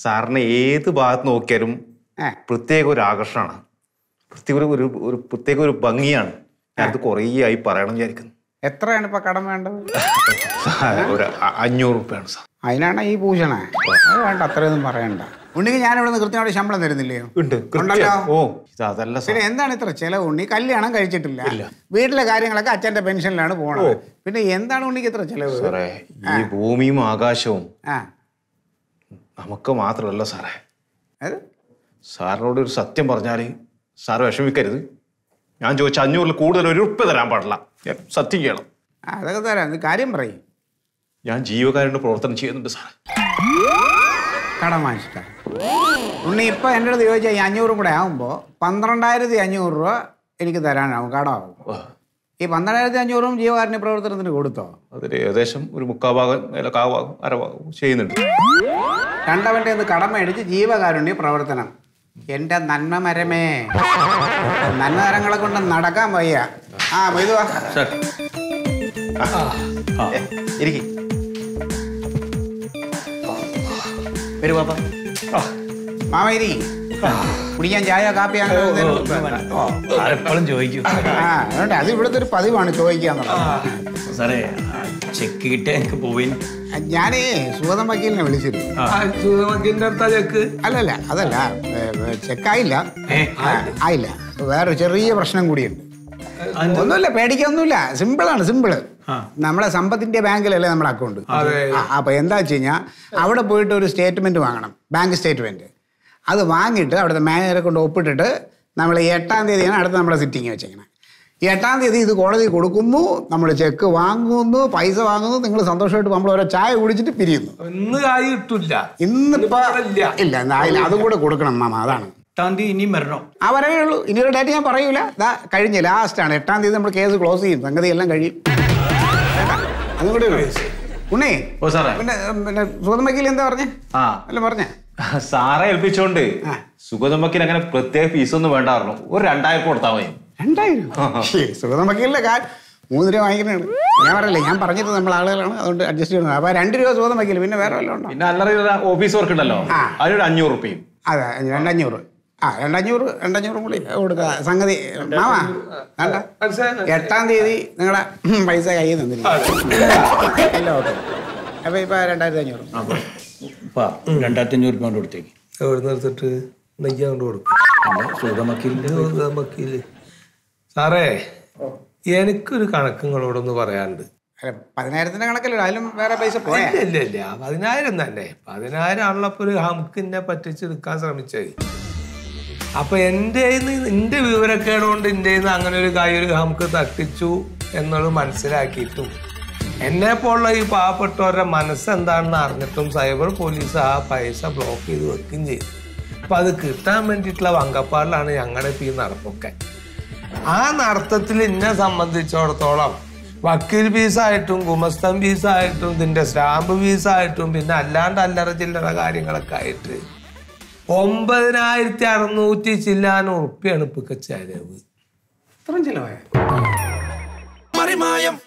സാറിനെ ഏത് ഭാഗത്ത് നോക്കിയാലും ഏ. പ്രത്യേക ഒരു ആകർഷണമാണ് പ്രത്യേക ഒരു ഒരു ഒരു പ്രത്യേക ഒരു ഭംഗിയാണ് ഞാനത് കുറേ ആയി പറയണം വിചാരിക്കുന്നു എത്രയാണ് ഇപ്പൊ കടം വേണ്ടത് സാർ, ഒരു അ- അഞ്ഞൂറ് റുപ്യാണ് സാർ അതിനാണ് ഈ പൂഷണേ അത് വേണ്ട അത്രയൊന്നും പറയണ്ട ഉണ്ടെങ്കിൽ ഞാൻ ഇവിടെ നിന്ന് കൃത്യമായിട്ട് ശമ്പളം തരുന്നില്ലയോ ഉണ്ട് കൃത്യം. ഉണ്ടല്ലോ. ഓ ഇത് അതല്ല സാർ പിന്നെ എന്താണ് ഇത്ര ചെലവ് ഉണ്ണി കല്യാണം കഴിച്ചിട്ടില്ല വീട്ടിലെ കാര്യങ്ങളൊക്കെ അച്ഛന്റെ പെൻഷനിലാണ് പോണത് പിന്നെ എന്താണ് ഉണ്ണിക്ക് ഇത്ര ചെലവ് സാറേ ഈ ഭൂമിയും ആകാശവും ആ നമുക്ക് മാത്രമല്ല സാറേ അത് സാറിനോട് ഒരു സത്യം പറഞ്ഞാൽ സാർ വിഷമിക്കരുത് ഞാൻ ചോദിച്ച അഞ്ഞൂറിൽ കൂടുതൽ ഒരു ഉറുപ്പ് തരാൻ പാടില്ല ഞാൻ സത്യം ചെയ്യണം ആ, അതൊക്കെ തരാം നീ കാര്യം പറയും ഞാൻ ജീവകാരുടെ പ്രവർത്തനം ചെയ്യുന്നുണ്ട് സാറേ കടം വാങ്ങിച്ചിട്ടാ ഉണ്ണി ഇപ്പൊ എൻ്റെ അടുത്ത് ചോദിച്ചാൽ ഈ അഞ്ഞൂറും കൂടെ ആകുമ്പോൾ പന്ത്രണ്ടായിരത്തി അഞ്ഞൂറ് രൂപ എനിക്ക് തരാനാവും കടമാവും ആ, ഈ പന്ത്രണ്ടായിരത്തി അഞ്ഞൂറും ജീവകാരുണ്യ പ്രവർത്തനത്തിന് കൊടുത്തോ അതിൽ ഏകദേശം ഒരു മുക്കാ ഭാഗം അല്ല കാഭാഗം അരഭാഗം ചെയ്യുന്നുണ്ട് രണ്ടവൻ്റെ ഒന്ന് കടം മേടിച്ച് ജീവകാരുണ്യ പ്രവർത്തനം എൻ്റെ നന്മ മരമേ നന്മ മരങ്ങളെ കൊണ്ട് നടക്കാൻ വയ്യ ആ മൊയ്തുവാ ഇരിക്കും വരൂ പാപ്പ മാമ ഇരി കുടിക്കാൻ ചായ കാപ്പി അങ്ങനെ എന്തേലും ഓ. ആരെപ്പോഴും ചോദിക്കും ആ അതുകൊണ്ട് അത് ഇവിടുത്തെ ഒരു പതിവാണ് ചോദിക്കാന്നുള്ളത് സാറേ ചെക്ക് കിട്ടിയ എനിക്ക് പോയി ഞാനേ സുഗതം വക്കീലിനെ വിളിച്ചിരുന്നു സുഖമക്കിന്റെ അടുത്താ ചെക്ക് അല്ലല്ല അതല്ല ഏ, ഏ, ചെക്കായില്ല ഏ, ആ, ആയില്ല വേറൊരു ചെറിയ പ്രശ്നം കൂടിയുണ്ട് ഒന്നുമില്ല പേടിക്കൊന്നുമില്ല സിമ്പിളാണ് സിമ്പിള് നമ്മളെ സമ്പത്തിന്റെ ബാങ്കിലല്ലേ നമ്മുടെ അക്കൗണ്ട് അപ്പൊ എന്താ വെച്ച് കഴിഞ്ഞാൽ അവിടെ പോയിട്ട് ഒരു സ്റ്റേറ്റ്മെന്റ് വാങ്ങണം ബാങ്ക് സ്റ്റേറ്റ്മെന്റ് അത് വാങ്ങിയിട്ട് അവിടുത്തെ മാനേജറെ കൊണ്ട് ഒപ്പിട്ടിട്ട് നമ്മൾ എട്ടാം തീയതിയാണ് അടുത്ത നമ്മുടെ സിറ്റിംഗ് വെച്ചേക്കണം ഈ എട്ടാം തീയതി ഇത് കോടതി കൊടുക്കുന്നു നമ്മൾ ചെക്ക് വാങ്ങുന്നു പൈസ വാങ്ങുന്നു നിങ്ങൾ സന്തോഷമായിട്ട് നമ്മൾ ഓരോ ചായ കുടിച്ചിട്ട് പിരിയുന്നു ഇന്ന് കായ് കിട്ടൂല ഇന്നിപ്പോ ഇല്ല. ഇല്ല എന്നാ ആയില്ല അതും കൂടെ കൊടുക്കണം മാമ അതാണ് എട്ടാം തീയതി ഇനിയും വരണം ആ വരവേ ഉള്ളൂ ഇനി ഒരു ഡേറ്റ് ഞാൻ പറയൂല ദാ കഴിഞ്ഞ ലാസ്റ്റ് ആണ് എട്ടാം തീയതി നമ്മൾ കേസ് ക്ലോസ് ചെയ്യും സംഗതി എല്ലാം കഴിയും കേട്ടാ? അതും കൂടെ ഉള്ളൂ ഉണ്ണേ ഓ സാറേ പിന്നെ പിന്നെ സുഗതം വക്കീൽ എന്താ പറഞ്ഞേ ആ അല്ല പറഞ്ഞേ സാറെ ഏൽപ്പിച്ചോണ്ട് സുഗതമ്മക്കിന് അങ്ങനെ പ്രത്യേക ഫീസൊന്നും വേണ്ടായിരുന്നു ഒരു രണ്ടായിരം കൊടുത്താൽ മതി രണ്ടായിരം ശ്ശേ, സുഗതം വക്കീലിന്റെ കാൽ മൂന്ന് രൂപ വാങ്ങിക്കണേ ഞാൻ പറയല്ലേ ഞാൻ പറഞ്ഞത് നമ്മൾ ആളുകളാണ് അതുകൊണ്ട് അഡ്ജസ്റ്റ് ചെയ്യുന്നത് അപ്പൊ രണ്ട് രൂപ സുഗതം വക്കീൽ പിന്നെ വേറെ വല്ലതും ഉണ്ടോ പിന്നെ അല്ലറ ഓഫീസ് വർക്ക് ഉണ്ടല്ലോ ആ. അതിനൊരു അഞ്ഞൂറ് റുപ്യയും അതെ രണ്ടഞ്ഞൂറ് ആ രണ്ടഞ്ഞൂറ് രണ്ടഞ്ഞൂറും കൂടി കൊടുക്കുക സംഗതി മാമാ വേണ്ട മനസ്സിലായി എട്ടാം തീയതി നിങ്ങളെ പൈസ കയ്യിൽ നിന്നിരിക്കും എല്ലാം ഓക്കെ അപ്പൊ ഇപ്പൊ രണ്ടായിരത്തി അഞ്ഞൂറ് ഇപ്പാ രണ്ടായിരത്തി അഞ്ഞൂറ് രൂപ കൊണ്ട് കൊടുത്തേക്ക് എവിടെ നിർത്തിട്ട് നെയ്യാ കൊണ്ട് കൊടുക്കും അല്ല സുഗതമക്കിന്റെ വക്കീല് സാറേ എനിക്കൊരു കണക്കുങ്ങളോടൊന്ന് പറയാനുണ്ട് അല്ല പതിനായിരത്തിന്റെ കണക്കല്ലോ അതിലും വേറെ പൈസ പോയാ ഇല്ല ഇല്ല ഇല്ല പതിനായിരം തന്നെ പതിനായിരം ആണല്ലോ ഒരു ഹംക്കിനെ പറ്റിച്ചെടുക്കാൻ ശ്രമിച്ചത് അപ്പൊ എൻ്റെ നിന്റെ വിവരക്കേട് കൊണ്ട് എൻ്റെ അങ്ങനെ ഒരു കായ് ഒരു ഹംക്ക് തട്ടിച്ചു എന്നുള്ളത് മനസ്സിലാക്കിയിട്ടും എന്നെ പോലുള്ള ഈ പാവപ്പെട്ടവരുടെ മനസ്സെന്താണെന്ന് അറിഞ്ഞിട്ടും സൈബർ പോലീസ് ആ പൈസ ബ്ലോക്ക് ചെയ്ത് വെക്കുകയും ചെയ്തു അപ്പൊ അത് കിട്ടാൻ വേണ്ടിയിട്ടുള്ള വങ്കപ്പാടിലാണ് ഞങ്ങളുടെ ഇപ്പൊ ഈ നടപ്പൊക്കെ ആ നടത്തത്തിൽ എന്നെ സംബന്ധിച്ചിടത്തോളം വക്കീൽ ഫീസായിട്ടും ഗുമസ്തൻ ഫീസായിട്ടും ഇതിന്റെ സ്റ്റാമ്പ് ഫീസായിട്ടും പിന്നെ അല്ലാണ്ട് അല്ലറ ചില്ലറ കാര്യങ്ങളൊക്കെ ആയിട്ട് ഒമ്പതിനായിരത്തി അറുന്നൂറ്റി ചില്ലാനും ഉറുപ്പിയാണ് ഇപ്പൊ ചെലവ് ഇത്രയും ചിലവായ മറിമായം